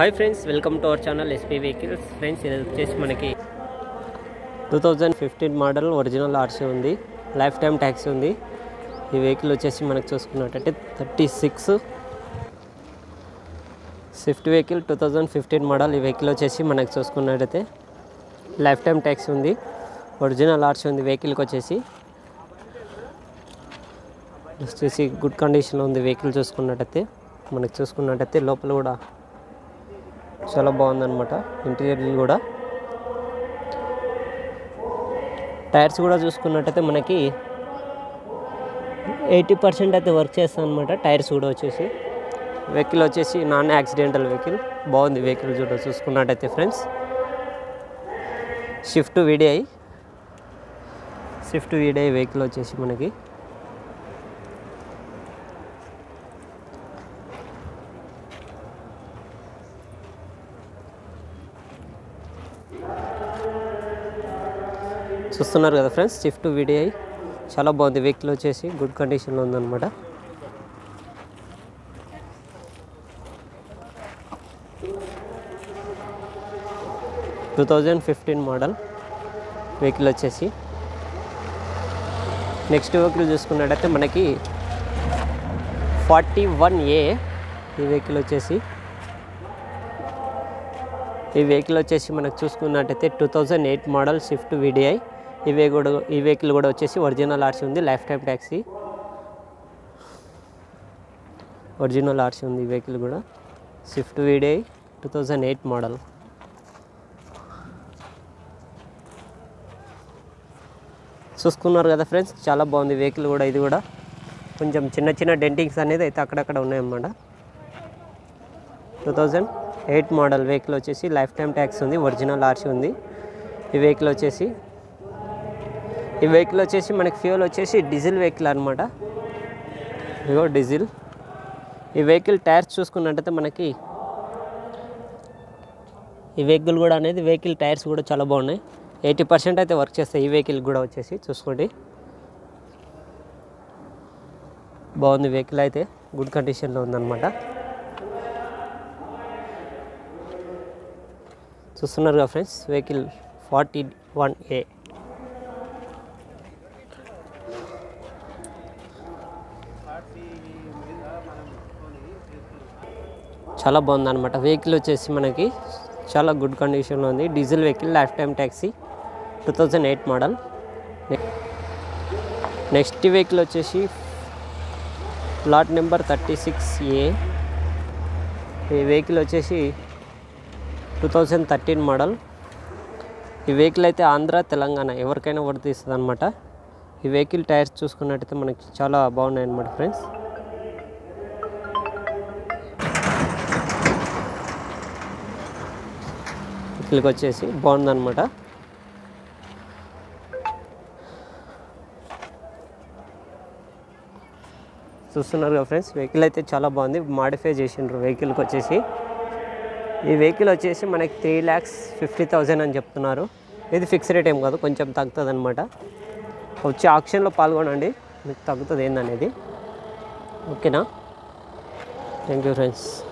hi friends welcome to our channel SP vehicles friends ఇది వచ్చేసి మనకి two thousand fifteen model original RC ఉంది lifetime taxi ఉంది ఈ వెహికల్ వచ్చేసి మనకు చూసుకున్నట్టయితే thirty six Swift vehicle two thousand fifteen model ఈ వెహికల్ వచ్చేసి మనకు చూసుకున్నట్టయితే లైఫ్ టైం ట్యాక్సీ ఉంది ఒరిజినల్ ఆర్సీ ఉంది వెహికల్కి వచ్చేసి వచ్చేసి గుడ్ కండిషన్లో ఉంది వెహికల్ చూసుకున్నట్టయితే మనకు చూసుకున్నట్టయితే లోపల కూడా చాలా బాగుందన్నమాట ఇంటీరియర్ కూడా టైర్స్ కూడా చూసుకున్నట్టయితే మనకి ఎయిటీ పర్సెంట్ అయితే వర్క్ చేస్తాం అనమాట టైర్స్ కూడా వచ్చేసి వెహికల్ వచ్చేసి నాన్ యాక్సిడెంటల్ వెహికల్ బాగుంది వెహికల్ చూడ చూసుకున్నట్టయితే friends Swift VDI Swift VDI vehicle వచ్చేసి మనకి చూస్తున్నారు కదా ఫ్రెండ్స్ స్విఫ్ట్ వీడిఐ చాలా బాగుంది వెహికల్ వచ్చేసి గుడ్ కండిషన్లో ఉందన్నమాట two thousand fifteen model vehicle వచ్చేసి నెక్స్ట్ వెహికల్ చూసుకున్నట్టయితే మనకి ఫార్టీ వన్ ఏ ఈ వెహికల్ వచ్చేసి ఈ వెహికల్ వచ్చేసి మనకు చూసుకున్నట్టయితే two thousand eight model Swift VDI ఈ వే కూడా ఈ వెహికల్ కూడా వచ్చేసి ఒరిజినల్ ఆర్సీ ఉంది lifetime taxi original RC ఉంది ఈ వెహికల్ కూడా Swift VDI two thousand eight model చూసుకున్నారు కదా ఫ్రెండ్స్ చాలా బాగుంది వెహికల్ కూడా ఇది కూడా కొంచెం చిన్న చిన్న డెంటింగ్స్ అనేది అయితే అక్కడక్కడ ఉన్నాయన్నమాట two thousand eight model vehicle వచ్చేసి లైఫ్ టైం ట్యాక్స్ ఉంది ఒరిజినల్ ఆర్సీ ఉంది ఈ వెహికల్ వచ్చేసి ఈ వెహికల్ వచ్చేసి మనకి ఫ్యూల్ వచ్చేసి డీజిల్ వెహికల్ అనమాట ఇగో డీజిల్ ఈ వెహికల్ టైర్స్ చూసుకున్నట్టయితే మనకి ఈ వెహికల్ కూడా అనేది వెహికల్ టైర్స్ కూడా చాలా బాగున్నాయి ఎయిటీ పర్సెంట్ అయితే వర్క్ చేస్తాయి ఈ వెహికల్ కూడా వచ్చేసి చూసుకోండి బాగుంది వెహికల్ అయితే గుడ్ కండిషన్లో ఉందన్నమాట చూస్తున్నారు కదా friends vehicle forty one A చాలా బాగుంది అనమాట వెహికల్ వచ్చేసి మనకి చాలా గుడ్ కండిషన్లో ఉంది diesel vehicle lifetime taxi two thousand eight model next vehicle వచ్చేసి plot number thirty six A ఈ వెహికల్ వచ్చేసి టూ థౌజండ్ థర్టీన్ మోడల్ ఈ వెహికల్ అయితే ఆంధ్ర తెలంగాణ ఎవరికైనా వర్తిస్తుంది అనమాట ఈ వెహికల్ టైర్స్ చూసుకున్నట్టయితే మనకి చాలా బాగున్నాయి అనమాట ఫ్రెండ్స్ వెహికల్కి వచ్చేసి బాగుందన్నమాట చూస్తున్నారు కదా ఫ్రెండ్స్ వెహికల్ అయితే చాలా బాగుంది మాడిఫై చేసిండ్రు వెహికల్కి వచ్చేసి ఈ వెహికల్ వచ్చేసి మనకి త్రీ ల్యాక్స్ ఫిఫ్టీ థౌజండ్ అని చెప్తున్నారు ఇది ఫిక్స్ రేట్ ఏం కాదు కొంచెం తగ్గుతుంది అనమాట వచ్చి ఆప్షన్లో పాల్గొనండి మీకు తగ్గుతుంది ఏందనేది ఓకేనా థ్యాంక్ యూ ఫ్రెండ్స్